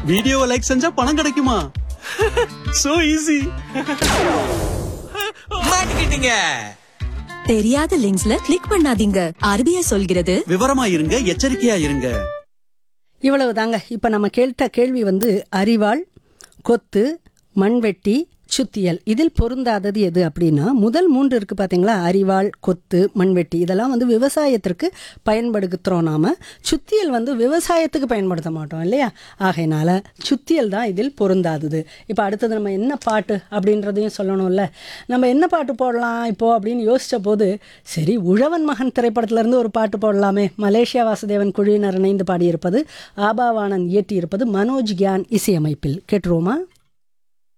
வீடியோவை லைக் செஞ்சா பணம் கிடைக்குமா சோ ஈஸி மாட்டிக்கிட்டீங்க தெரியாத லிங்க்ஸ்ல கிளிக் பண்ணாதீங்க ஆர்பிஐ சொல்கிறது விவரமா இருங்க எச்சரிக்கையா இருங்க இவ்வளவு தாங்க இப்போ நம்ம கேட்ட கேள்வி வந்து அரிவாள் கொத்து மண்வெட்டி சுத்தியல் இதில் பொருந்தாதது எது அப்படின்னா முதல் மூன்று இருக்கு பாத்தீங்களா அரிவாள் கொத்து மண்வெட்டி இதெல்லாம் வந்து விவசாயத்திற்கு பயன்படுத்துகிறோம் நாம சுத்தியல் வந்து விவசாயத்துக்கு பயன்படுத்த மாட்டோம் இல்லையா ஆகையினால சுத்தியல் தான் இதில் பொருந்தாதது இப்போ அடுத்தது நம்ம என்ன பாட்டு அப்படின்றதையும் சொல்லணும்ல நம்ம என்ன பாட்டு போடலாம் இப்போ அப்படின்னு யோசிச்ச போது சரி உழவன் மகன் திரைப்படத்துல இருந்து ஒரு பாட்டு போடலாமே மலேசியா வாசுதேவன் குழுவினர் இணைந்து பாடியிருப்பது ஆபாவானன் இயற்றியிருப்பது மனோஜ் கியான் இசையமைப்பில் கேட்டுருவோமா